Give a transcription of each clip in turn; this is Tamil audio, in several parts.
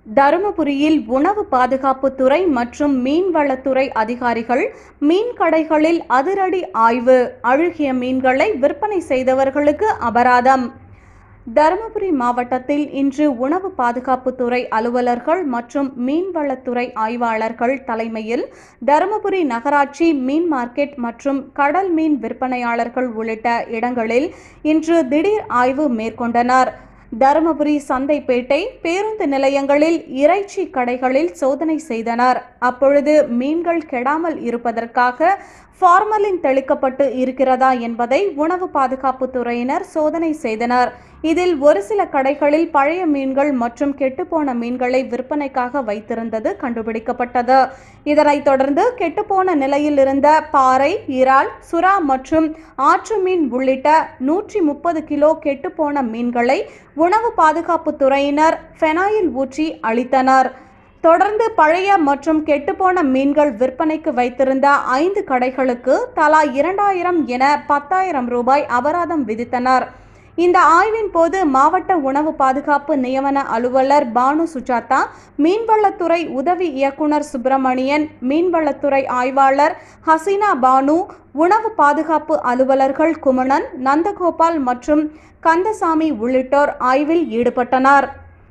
தருமபுரியில் உணவு பாதுகாப்புத்துறை மற்றும் மீன்வளத்துறை அதிகாரிகள் மீன் கடைகளில் அதிரடி ஆய்வு அழுகிய மீன்களை விற்பனை செய்தவர்களுக்கு அபராதம் தருமபுரி மாவட்டத்தில் இன்று உணவு பாதுகாப்புத்துறை அலுவலர்கள் மற்றும் மீன்வளத்துறை ஆய்வாளர்கள் தலைமையில் தருமபுரி நகராட்சி மீன் மார்க்கெட் மற்றும் கடல் மீன் விற்பனையாளர்கள் உள்ளிட்ட இடங்களில் இன்று திடீர் ஆய்வு மேற்கொண்டனர் தருமபுரி சந்தைப்பேட்டை பேருந்து நிலையங்களில் இறைச்சி கடைகளில் சோதனை செய்தனர் அப்பொழுது மீன்கள் கெடாமல் இருப்பதற்காக ஃபார்மலின் தெளிக்கப்பட்டு இருக்கிறதா என்பதை உணவு பாதுகாப்புத் துறையினர் சோதனை செய்தனர் இதில் ஒரு சில கடைகளில் பழைய மீன்கள் மற்றும் கெட்டுப்போன மீன்களை விற்பனைக்காக வைத்திருந்தது கண்டுபிடிக்கப்பட்டது இதனைத் தொடர்ந்து கெட்டுப்போன நிலையில் இருந்த பாறை இறால் சுறா மற்றும் ஆற்று மீன் உள்ளிட்ட நூற்றி முப்பது கிலோ கெட்டுப்போன மீன்களை உணவு பாதுகாப்புத் துறையினர் ஃபெனாயில் ஊற்றி அளித்தனர் தொடர்ந்து பழைய மற்றும் கெட்டுப்போன மீன்கள் விற்பனைக்கு வைத்திருந்த ஐந்து கடைகளுக்கு தலா இரண்டாயிரம் என பத்தாயிரம் ரூபாய் அபராதம் விதித்தனர் இந்த ஆய்வின் போது மாவட்ட உணவு பாதுகாப்பு நியமன அலுவலர் பானு சுஜாதா மீன்வளத்துறை உதவி இயக்குனர் சுப்பிரமணியன் மீன்வளத்துறை ஆய்வாளர் ஹசீனா பானு உணவு பாதுகாப்பு அலுவலர்கள் குமணன் நந்தகோபால் மற்றும் கந்தசாமி உள்ளிட்டோர் ஆய்வில் ஈடுபட்டனர்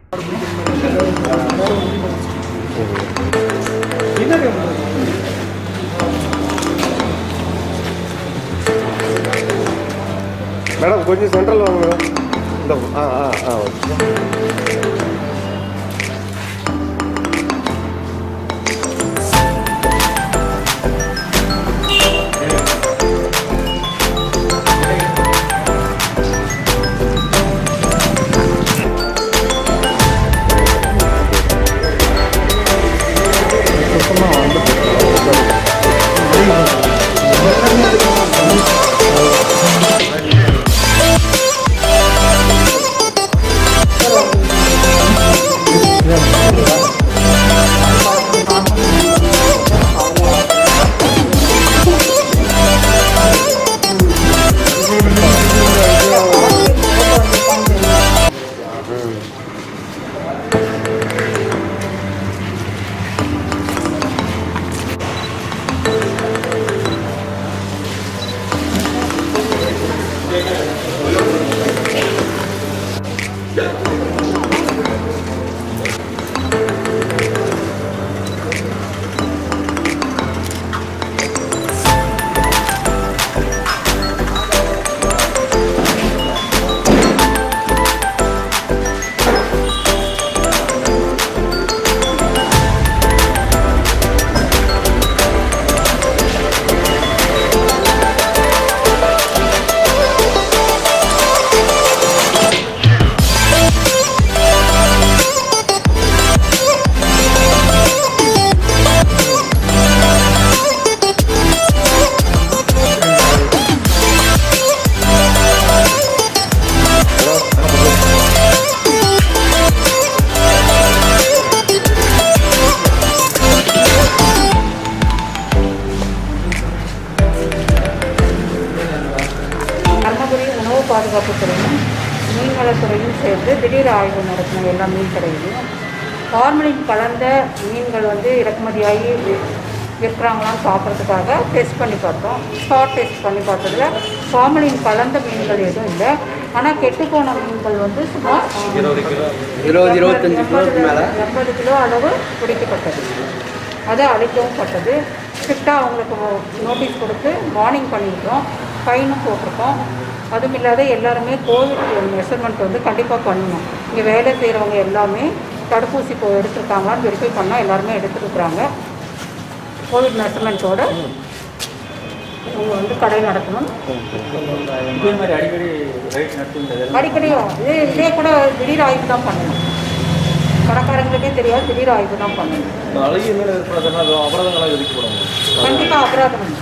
மேடம் கொஞ்சம் சென்ட்ரல் வாங்க மேடம் இந்த ஆ ஆ ஆ ஓகே தர்மபுரி உணவு பாதுகாப்புத் துறையும் மீன்வளத்துறையும் சேர்ந்து திடீர் ஆய்வு நடத்தின எல்லா மீன் கடையிலையும் ஃபார்மலின் கலந்த மீன்கள் வந்து இறக்குமதியாகி வி- விற்கிறாங்களான்னு பார்க்குறதுக்காக டெஸ்ட் பண்ணி பார்த்தோம் ஸ்பாட் டெஸ்ட் பண்ணி பார்த்ததுல ஃபார்மலின் கலந்த மீன்கள் எதுவும் இல்லை ஆனால் கெட்டுப்போன மீன்கள் வந்து சுமார் இருபது இருபத்தஞ்சு கிலோக்கு மேலே எண்பது கிலோ அளவு பிடிக்கப்பட்டது அது அழிக்கவும் பட்டது ஸ்ட்ரிக்டாக அவங்களுக்கு நோட்டீஸ் கொடுத்து வார்னிங் பண்ணியிருக்கோம் ஃபைனும் போட்டிருக்கோம் அதுவும் இல்லாத எல்லாருமே கோவிட் மெஷர்மெண்ட் வந்து கண்டிப்பாக பண்ணணும் இங்கே வேலை செய்கிறவங்க எல்லாமே தடுப்பூசி இப்போ எடுத்திருக்காங்களான்னு வெரிஃபை பண்ணால் எல்லாருமே எடுத்துருக்குறாங்க கோவிட் மெஷர்மெண்ட்டோட அவங்க வந்து கடை நடத்தணும் இதே மாதிரி அடிக்கடி ரைட் நடத்துன்றது அடிக்கடி இதே இதே கூட திடீர் ஆய்வு தான் பண்ணணும் கடைக்காரங்களுக்கே தெரியாது திடீர் ஆய்வு தான் பண்ணணும் அழகிய மீன் ஏற்படுறதுனா அபராதங்களாக விதிக்கப்படும் கண்டிப்பா அபராதம் உண்டு.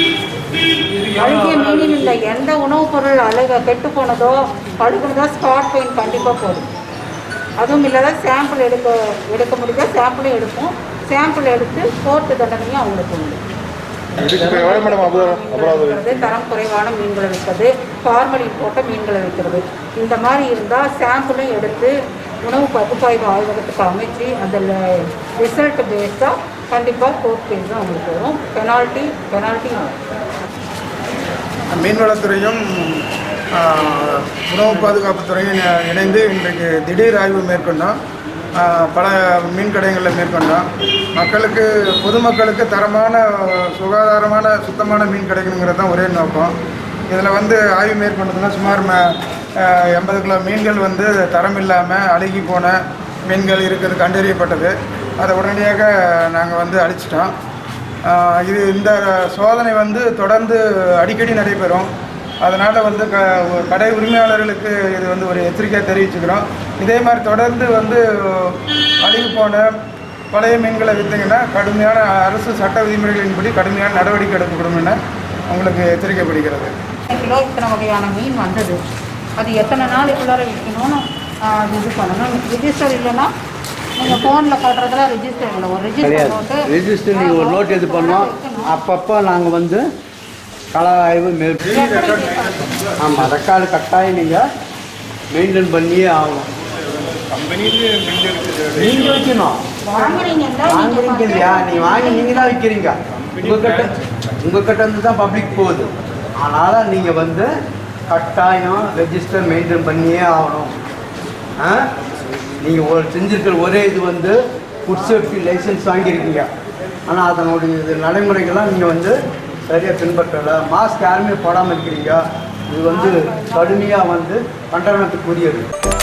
அழுகிய மீனில் இல்லை எந்த உணவுப் பொருள் அழுக கெட்டு போனதோ அழுகுனதோ ஸ்பாட் பெயின் கண்டிப்பாக போடும் அதுவும் இல்லாத சாம்பிள் எடுக்க எடுக்க முடிஞ்சா சாம்பிளும் எடுப்போம் சாம்பிள் எடுத்து கோர்ட்டு தண்டனையும் அவங்களுக்கு உண்டு இதுக்கு இப்போ எவ்வளோ மேடம் அபராதம் அபராதம் வைக்கிறது, தரம் குறைவான மீன்களை வைக்கிறது ஃபார்மலின் போட்ட மீன்களை வைக்கிறது இந்த மாதிரி இருந்தால் சாம்பிளும் எடுத்து உணவு பகுப்பாய்வு ஆய்வகத்துக்கு அமைச்சு அதில் ரிசல்ட் பேஸ்டாக கண்டிப்பாக கோர்ட் கேஸ் அவங்களுக்கு வரும் பெனால்ட்டி பெனால்ட்டி மீன்வளத்துறையும் ஆஹ், உணவு பாதுகாப்புத்துறையும் இணை- இணைந்து இன்றைக்கு திடீர் ஆய்வு மேற்கொண்டோம் ஆஹ், பல மீன் கடைகளில் மேற்கொண்டோம் மக்களுக்கு பொதுமக்களுக்கு தரமான சுகாதாரமான சுத்தமான மீன் கிடைக்கணுங்கிறது தான் ஒரே நோக்கம் இதில் வந்து ஆய்வு மேற்கொண்டதுன்னா சுமார் ம- ஆஹ், எண்பது கிலோ மீன்கள் வந்து தரம் இல்லாமல் அழுகி போன மீன்கள் இருக்கிறது கண்டறியப்பட்டது அதை உடனடியாக நாங்கள் வந்து அழிச்சிட்டோம் ஆஹ் இது இந்த சோதனை வந்து தொடர்ந்து அடிக்கடி நடைபெறும் அதனால் வந்து க கடை உரிமையாளர்களுக்கு இது வந்து ஒரு எச்சரிக்கையாக தெரிவிச்சுக்கிறோம் இதே மாதிரி தொடர்ந்து வந்து அழிவு போன பழைய மீன்களை விற்றீங்கன்னா கடுமையான அரசு சட்ட விதிமுறைகளின்படி கடுமையான நடவடிக்கை எடுக்கப்படும் என உங்களுக்கு எச்சரிக்கப்படுகிறது கிலோ இத்தனை வகையான மீன் வந்தது அது எத்தனை நாளைக்குள்ளார விற்கணும்னு ஆஹ், அது இது பண்ணணும் ரிஜிஸ்டர் இல்லைன்னா நீங்கள் ஃபோனில் காட்டுறதுல ரிஜிஸ்டர் இல்லை ஒரு ரிஜிஸ்டர் கிடையாது போட்டு ரெஜிஸ்டர் நீங்கள் ஒரு நோட் இது பண்ணோம் அப்பப்போ நாங்கள் வந்து கள ஆய்வு மேற்கொண்டு ஆமாம் ரெக்கார்டு கட்டாயம் நீங்கள் மெயின்டைன் பண்ணியே ஆகணும் நீங்கள் வைக்கணும் வாங்குறீங்கன்னா வாங்குறீங்க இல்லையா நீங்கள் வாங்கி நீங்கள் தான் விற்கிறீங்க உங்ககிட்ட உங்ககிட்ட இருந்து தான் பப்ளிக் போகுது அதனால் நீங்கள் வந்து கட்டாயம் ரெஜிஸ்டர் மெயின்டைன் பண்ணியே ஆகணும் ஆ நீங்கள் ஒரு செஞ்சிருக்கிற ஒரே இது வந்து ஃபுட் சேஃப்டி லைசன்ஸ் வாங்கியிருக்கீங்க ஆனால் அதனுடைய இது நடைமுறைகள்லாம் நீங்கள் வந்து சரியாக பின்பற்றலை மாஸ்க் யாருமே போடாமல் இருக்கிறீங்க இது வந்து கடுமையாக வந்து கண்டனத்துக்குரியது